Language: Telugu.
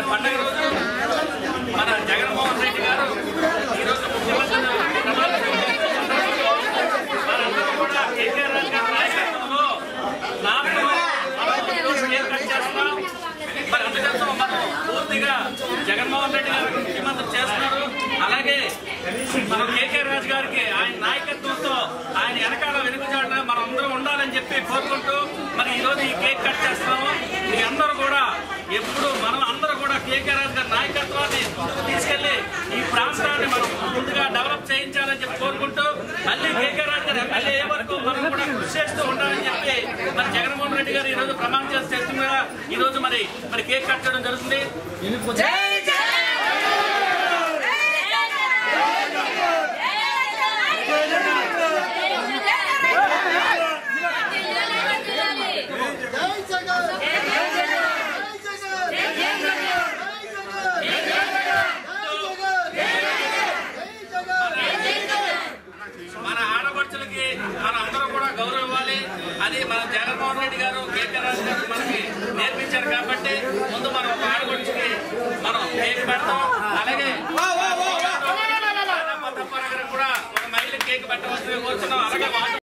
పండుగ రోజు మన జగన్మోహన్ రెడ్డి గారు ఈరోజు ముఖ్యమంత్రి ప్రమాణ స్వీకారం మనందరం కూడా కేసీఆర్ రాజు గారి నాయకత్వంలో నాలుగు మనం ఈరోజు కేక్ కట్ చేస్తున్నాం మరి అందుకోసం మనం పూర్తిగా జగన్మోహన్ రెడ్డి గారు ముఖ్యమంత్రి చేస్తున్నారు అలాగే మనం కేకే రాజు గారికి ఆయన నాయకత్వంతో ఆయన వెనకాల వెనుకజాట మనం అందరం ఉండాలని చెప్పి కోరుకుంటూ మరి ఈ రోజు ఈ కేక్ కట్ చేస్తున్నాము మీ అందరూ కూడా ఎప్పుడు మనం అందరూ కూడా కేకే రాజు గారి నాయకత్వాన్ని ముందుకు తీసుకెళ్లి ఈ ప్రాంతాన్ని మనం ముందుగా డెవలప్ చేయించాలని చెప్పి కోరుకుంటూ మళ్ళీ కేకే రాజు గారు ఎమ్మెల్యే అయ్యే వరకు మనం కూడా కృషి చేస్తూ ఉండాలని చెప్పి మరి జగన్మోహన్ రెడ్డి గారు ఈ రోజు ప్రమాణం చేసి చేస్తుండగా ఈ రోజు మరి మరి కేక్ కట్ చేయడం జరుగుతుంది మన ఆడపడుచులకి మన అందరం కూడా గౌరవం ఇవ్వాలి అది మన జగన్మోహన్ రెడ్డి గారు కేకే రాజు గారు మనకి నేర్పించారు కాబట్టి ముందు మనం ఒక ఆడపడుచుకి మనం కేక్ పెడతాం అలాగే కూడా ఒక మహిళ కేక్ పెట్టవలసింది కోరుతున్నాం అలాగే వాళ్ళు